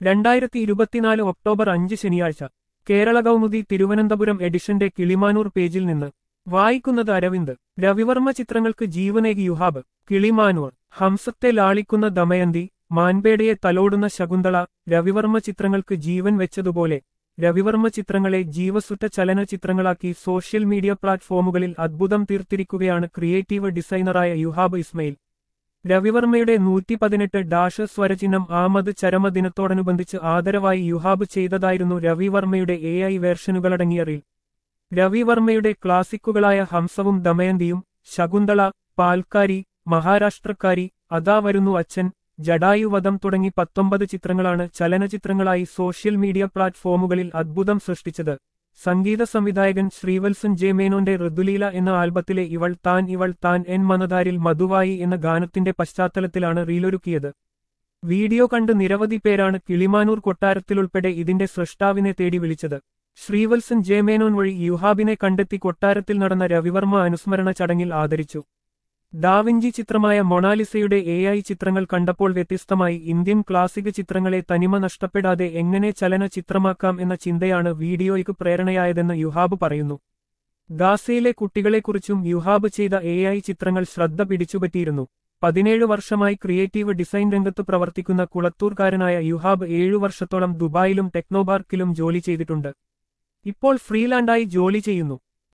രണ്ടായിരത്തി ഇരുപത്തിനാല് ഒക്ടോബർ അഞ്ച് ശനിയാഴ്ച കേരള കൗമുദി തിരുവനന്തപുരം എഡിഷന്റെ കിളിമാനൂർ പേജിൽ നിന്ന് വായിക്കുന്നത് അരവിന്ദ് രവിവർമ്മ ചിത്രങ്ങൾക്ക് ജീവനേകി യുഹാബ് കിളിമാനൂർ ഹംസത്തെ ലാളിക്കുന്ന ദമയന്തി മാൻപേടയെ തലോടുന്ന ശകുന്തള രവിവർമ്മ ചിത്രങ്ങൾക്ക് ജീവൻ വെച്ചതുപോലെ രവിവർമ്മ ചിത്രങ്ങളെ ജീവസുറ്റ ചലനചിത്രങ്ങളാക്കി സോഷ്യൽ മീഡിയ പ്ലാറ്റ്ഫോമുകളിൽ അദ്ഭുതം തീർത്തിരിക്കുകയാണ് ക്രിയേറ്റീവ് ഡിസൈനറായ യുഹാബ് ഇസ്മയിൽ രവിവർമ്മയുടെ നൂറ്റി പതിനെട്ട് ഡാഷ് സ്വരചിഹ്നം ആമത് ചരമദിനത്തോടനുബന്ധിച്ച് ആദരവായി യുഹാബ് ചെയ്തതായിരുന്നു രവിവർമ്മയുടെ എ ഐ വേർഷനുകളടങ്ങിയ റീൽ രവിവർമ്മയുടെ ക്ലാസിക്കുകളായ ഹംസവും ദമയന്തിയും ശകുന്തള പാൽക്കാരി മഹാരാഷ്ട്രക്കാരി അതാ വരുന്നു അച്ഛൻ ജഡായുവധം തുടങ്ങി പത്തൊമ്പത് ചിത്രങ്ങളാണ് ചലനചിത്രങ്ങളായി സോഷ്യൽ മീഡിയ പ്ലാറ്റ്ഫോമുകളിൽ അദ്ഭുതം സൃഷ്ടിച്ചത് സംഗീത സംവിധായകൻ ശ്രീവത്സൻ ജെ മേനോന്റെ ഋതുലീല എന്ന ആൽബത്തിലെ ഇവൾ താൻ ഇവൾ താൻ എൻ മനതാരിൽ മധുവായി എന്ന ഗാനത്തിന്റെ പശ്ചാത്തലത്തിലാണ് റീലൊരുക്കിയത് വീഡിയോ കണ്ട് നിരവധി പേരാണ് കിളിമാനൂർ കൊട്ടാരത്തിലുൾപ്പെടെ ഇതിന്റെ സൃഷ്ടാവിനെ തേടി വിളിച്ചത് ശ്രീവത്സൻ ജെ മേനോൻ വഴി യുഹാബിനെ കണ്ടെത്തി കൊട്ടാരത്തിൽ നടന്ന രവിവർമ്മ അനുസ്മരണ ചടങ്ങിൽ ആദരിച്ചു ഡാവിഞ്ചി ചിത്രമായ മൊണാലിസയുടെ എ ഐ ചിത്രങ്ങൾ കണ്ടപ്പോൾ വ്യത്യസ്തമായി ഇന്ത്യൻ ക്ലാസിക് ചിത്രങ്ങളെ തനിമ നഷ്ടപ്പെടാതെ എങ്ങനെ ചലന ചിത്രമാക്കാം എന്ന ചിന്തയാണ് വീഡിയോയ്ക്ക് പ്രേരണയായതെന്ന് യുഹാബ് പറയുന്നു ഗാസയിലെ കുട്ടികളെക്കുറിച്ചും യുഹാബ് ചെയ്ത എ ഐ ചിത്രങ്ങൾ ശ്രദ്ധ പിടിച്ചുപറ്റിയിരുന്നു പതിനേഴ് വർഷമായി ക്രിയേറ്റീവ് ഡിസൈൻ രംഗത്ത് പ്രവർത്തിക്കുന്ന കുളത്തൂർക്കാരനായ യുഹാബ് ഏഴു വർഷത്തോളം ദുബായിലും ടെക്നോപാർക്കിലും ജോലി ചെയ്തിട്ടുണ്ട് ഇപ്പോൾ ഫ്രീലാൻഡായി ജോലി ചെയ്യുന്നു